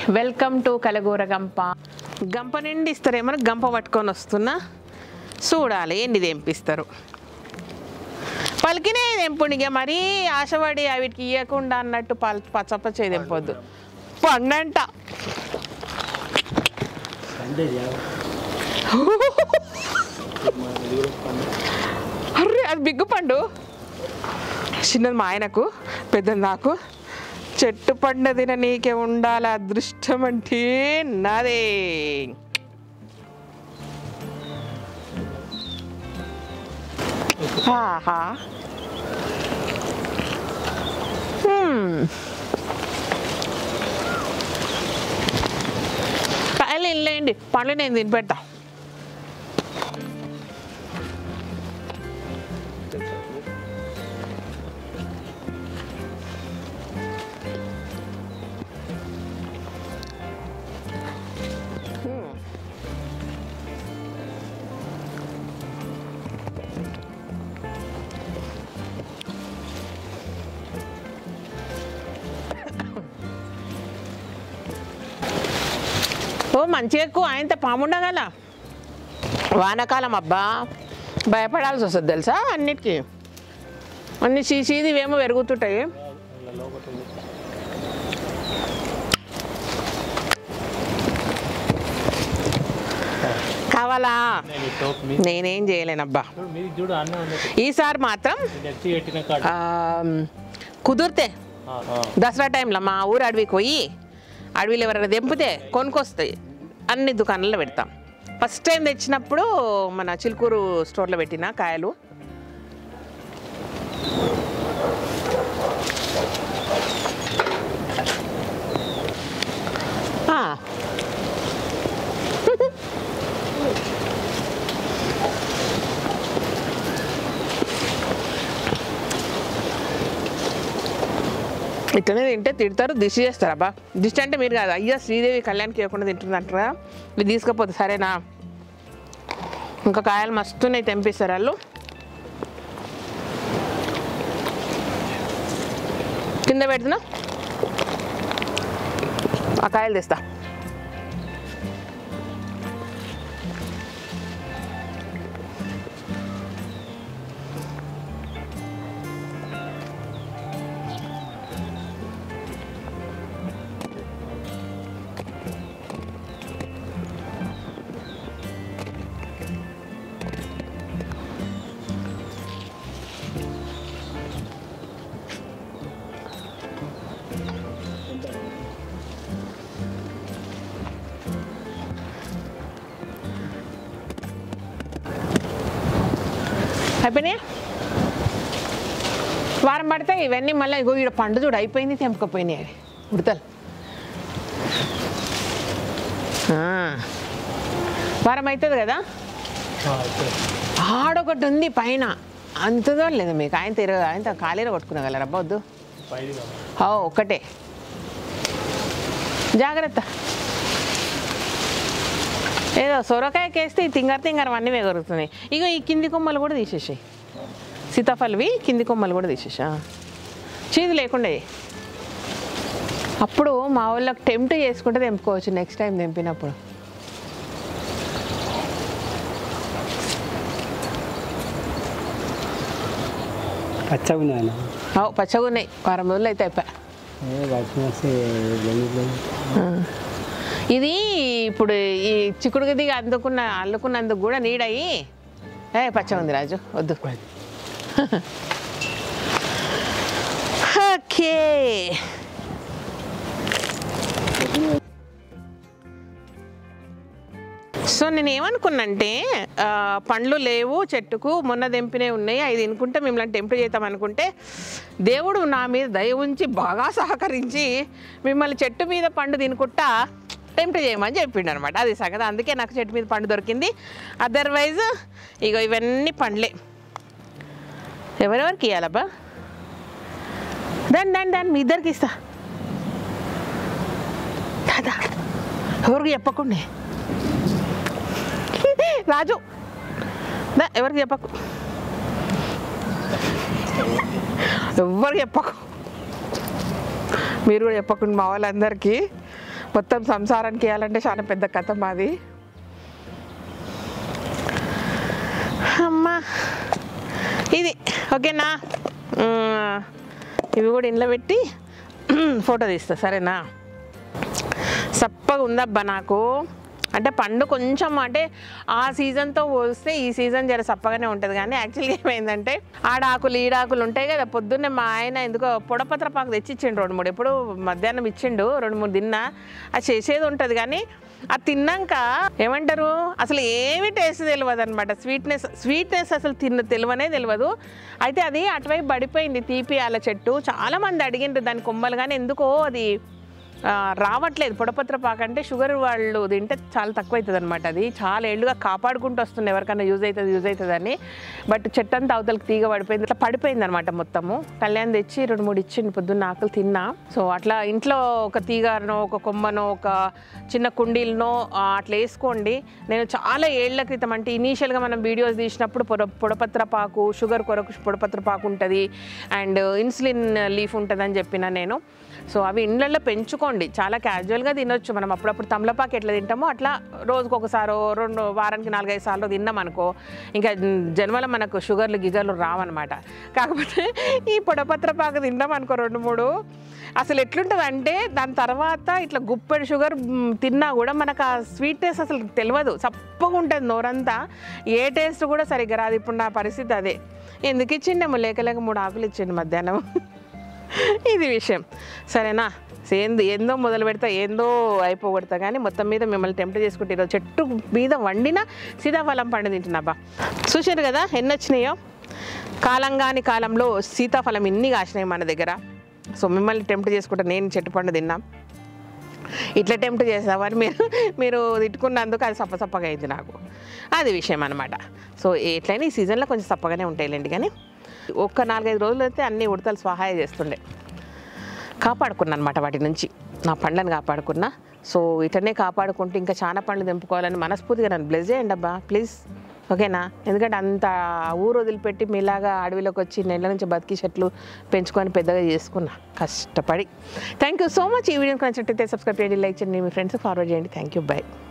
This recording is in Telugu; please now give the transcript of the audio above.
వెల్కమ్ టు కలగూర గంప గంప నిండి ఇస్తారేమో గంప పట్టుకొని వస్తున్నా చూడాలి ఎన్ని తెంపిస్తారు పలికినే తెంపుండి ఇక మరీ ఆశపడి వీటికి ఇవ్వకుండా అన్నట్టు పల్ పచ్చపచ్చే తెంపొద్దు పండంట అర్రే అది బిగ్గు పండు చిన్నది మా ఆయనకు పెద్దది నాకు చెట్టు పండదిన నీకే ఉండాల అదృష్టం అంటే నాదే ఆహా హ్మ్. కాయలు వెళ్ళేయండి పండ్లు నేను తిని పెడతా ఓ మంచిగా ఎక్కువ ఆయనతో పాముండగల వానాకాలం అబ్బా భయపడాల్సి వస్తుంది తెలుసా అన్నిటికీ అన్ని సీసీది ఏమో పెరుగుతుంటాయి కావాలా నేను ఈ టోప్ మీ నేనేం చేయలేనబ్బా చూడు మీది చూడు అన్న ఉంది ఈసారి మాత్రం నేను ఎత్తి పెట్టిన కాడ ఆ, కుదిరితే ఆ, ఆ. దసరా టైంలో మా ఊరు అడవికి పోయి అడవిలో ఎవరైనా తెంపితే కొనుక్కొస్తాయి అన్ని దుకాణాల్లో పెడతాం ఫస్ట్ టైం తెచ్చినప్పుడు మన చిలుకూరు స్టోర్లో పెట్టిన కాయలు ఆ. ఇట్లనే తింటే తిడతారు దిష్టి చేస్తారు అబ్బా దిష్టి అంటే మీరు కాదు అయ్యా శ్రీదేవి కళ్యాణ్కి ఇవ్వకుండా తింటుందంటారా ఇది తీసుకపోతే సరేనా ఇంకా కాయలు మస్తున్నాయి తెంపిస్తారు వాళ్ళు కింద పెడుతున్నా ఆ కాయలు తెస్తా అయిపోయినాయా వారం పడితే ఇవన్నీ మళ్ళీ ఇగో ఈడ పండు చూడు అయిపోయింది తెంపకపోయినాయి అవి ఉడతలు ఆ. వారం అవుతుంది కదా ఆ, ఇక్కడ. ఆడొకటి ఉంది పైన అంతదో లేదు మీకు ఆయన తిరగ ఆయన ఖాళీలో కొట్టుకునగలరా అబ్బా వద్దు పైది కావాలి. ఓ ఒక్కటే జాగ్రత్త ఏదో సొరకాయకి వేస్తే ఈ తింగర తింగరం అన్నీ ఎగురుతున్నాయి ఇక ఈ కింది కొమ్మలు కూడా తీసేసాయి సీతాఫలవి కింది కొమ్మలు కూడా తీసేసా చీది లేకుండా ఎయ్. అప్పుడు మా వాళ్ళకి టెంప్ట్ చేసుకుంటే తెంపుకోవచ్చు నెక్స్ట్ టైం తెంపినప్పుడు పచ్చగా ఉన్నాను ఓ పచ్చగా ఉన్నాయి వారం రోజులు అయితే అయిపోయా వర్షం వస్తే ఇది ఇప్పుడు ఈ చిక్కుడు గదిగా అందుకున్న అల్లుకున్నందుకు కూడా నీడయి ఏ పచ్చ ఉంది రాజు వద్దు ఓకే సో నేను ఏమనుకున్నంటే ఆ, పండ్లు లేవు చెట్టుకు మొన్న తెంపినవి ఉన్నాయి అవి తినుకుంటే మిమ్మల్ని టెంప్ట్ చేద్దాం అనుకుంటే దేవుడు నా మీద దయ ఉంచి బాగా సహకరించి మిమ్మల్ని చెట్టు మీద పండు తినుకుంటా టెంప్ట్ చేయమని చెప్పిండు అనమాట అది సగదా అందుకే నాకు చెట్టు మీద పండు దొరికింది అదర్వైజ్ ఇగో ఇవన్నీ పండ్లే ఎవరెవరికి ఇవ్వాలబ్బా దాన్ని దాన్ని దాన్ని మీ ఇద్దరికి ఇస్తా దాదా ఎవరికి చెప్పకుండే రాజు దా ఎవరికి చెప్పకు ఎవ్వరికి చెప్పకు మీరు కూడా చెప్పకుండా మా వాళ్ళందరికీ మొత్తం సంసారానికి వేయాలంటే చాలా పెద్ద కథ మాది అమ్మా ఇది ఓకేనా మ్మ్. ఇవి కూడా ఇంట్లో పెట్టి ఫోటో తీస్తా సరేనా సప్పగా ఉందబ్బా నాకు అంటే పండు కొంచెం అంటే ఆ సీజన్తో పోలిస్తే ఈ సీజన్ జర సప్పగానే ఉంటుంది కానీ యాక్చువల్గా ఏమైందంటే ఆడాకులు ఈడాకులు ఉంటాయి కదా పొద్దున్నే మా ఆయన ఎందుకో పొడపత్ర పాకు తెచ్చి ఇచ్చిండు రెండు మూడు ఎప్పుడు మధ్యాహ్నం ఇచ్చిండు రెండు మూడు తిన్నా అది చేసేది ఉంటుంది కానీ అది తిన్నాక ఏమంటారు అసలు ఏమి టేస్ట్ తెలియదు అనమాట స్వీట్నెస్ స్వీట్నెస్ అసలు తిన్న తెలియనే తెలియదు అయితే అది అటువైపు పడిపోయింది తీపి ఆల చెట్టు చాలామంది అడిగిండ్రు దాని కొమ్మలు కానీ ఎందుకో అది ఆ, రావట్లేదు పొడపత్ర పాక అంటే షుగర్ వాళ్ళు తింటే చాలా తక్కువ అవుతుంది అనమాట అది చాలా ఏళ్ళుగా కాపాడుకుంటూ వస్తుంది ఎవరికైనా యూజ్ అవుతుంది యూజ్ అవుతుంది అని బట్ చెట్టు అంతా అవతలకి తీగ పడిపోయింది ఇట్లా పడిపోయింది అనమాట మొత్తము కళ్యాణ్ తెచ్చి రెండు మూడు ఇచ్చిండు పొద్దున్న ఆకులు తిన్నా సో అట్లా ఇంట్లో ఒక తీగనో ఒక కొమ్మనో ఒక చిన్న కుండీలనో ఆ, అట్లా వేసుకోండి నేను చాలా ఏళ్ల క్రితం అంటే ఇనీషియల్గా మనం వీడియోస్ తీసినప్పుడు పొడ పొడపత్ర పాకు షుగర్ కొరకు పొడపత్ర పాకు ఉంటుంది అండ్ ఇన్సులిన్ లీఫ్ ఉంటుంది అని చెప్పిన నేను సో అవి ఇండ్లలో పెంచుకోండి చాలా క్యాజువల్గా తినొచ్చు మనం అప్పుడప్పుడు తమలపాకు ఎట్లా తింటామో అట్లా రోజుకు ఒకసారి రెండు వారానికి నాలుగైదు సార్లు తిన్నాం అనుకో ఇంకా జన్మల మనకు షుగర్లు గిగర్లు రావన్నమాట కాకపోతే ఈ పొడపత్ర పాకు తిన్నాం అనుకో రెండు మూడు అసలు ఎట్లుంటుంది అంటే దాని తర్వాత ఇట్లా గుప్పెడు షుగర్ మ్, తిన్నా కూడా మనకు ఆ స్వీట్ టేస్ట్ అసలు తెలియదు చప్పగా ఉంటుంది నోరంతా ఏ టేస్ట్ కూడా సరిగ్గా రాదు ఇప్పుడు నా పరిస్థితి అదే ఎందుకు ఇచ్చిండేమో లేక లేక మూడు ఆకులు ఇచ్చిండు మధ్యాహ్నం ఇది విషయం సరేనా ఏందో ఏందో మొదలు పెడతా ఏందో అయిపోగొడతా కానీ మొత్తం మీద మిమ్మల్ని టెంప్ట్ చేసుకుంటే ఈరోజు చెట్టు మీద వండిన సీతాఫలం పండు తింటున్నాబా చూశారు కదా ఎన్ని వచ్చినాయో కాలం కాని కాలంలో సీతాఫలం ఇన్ని కాసినాయి మన దగ్గర సో మిమ్మల్ని టెంప్ట్ చేసుకుంటే నేను చెట్టు పండు తిన్నా ఇట్లా టెంప్ట్ చేసామని మీరు మీరు తిట్టుకున్నందుకు అది సప్ప సప్పగా అయింది నాకు అది విషయం అనమాట సో ఎట్లయినా ఈ సీజన్లో కొంచెం సప్పగానే ఉంటాయిలేండి కానీ ఒక్క నాలుగైదు రోజులు అయితే అన్ని ఉడతలు స్వహాయ చేస్తుండే కాపాడుకున్నా అనమాట వాటి నుంచి నా పండ్లను కాపాడుకున్నా సో ఇటనే కాపాడుకుంటూ ఇంకా చాలా పండ్లు తెంపుకోవాలని మనస్ఫూర్తిగా నన్ను బ్లెస్ చేయండి అబ్బా ప్లీజ్ ఓకేనా ఎందుకంటే అంత ఊరు వదిలిపెట్టి మీలాగా అడవిలోకి వచ్చి నెల నుంచి బతికి చెట్లు పెంచుకొని పెద్దగా చేసుకున్నా కష్టపడి థ్యాంక్ యూ సో మచ్ ఈ వీడియోకి నచ్చినట్టయితే సబ్స్క్రైబ్ చేయండి లైక్ చేయండి మీ ఫ్రెండ్స్ ఫార్వర్డ్ చేయండి థ్యాంక్ యూ బై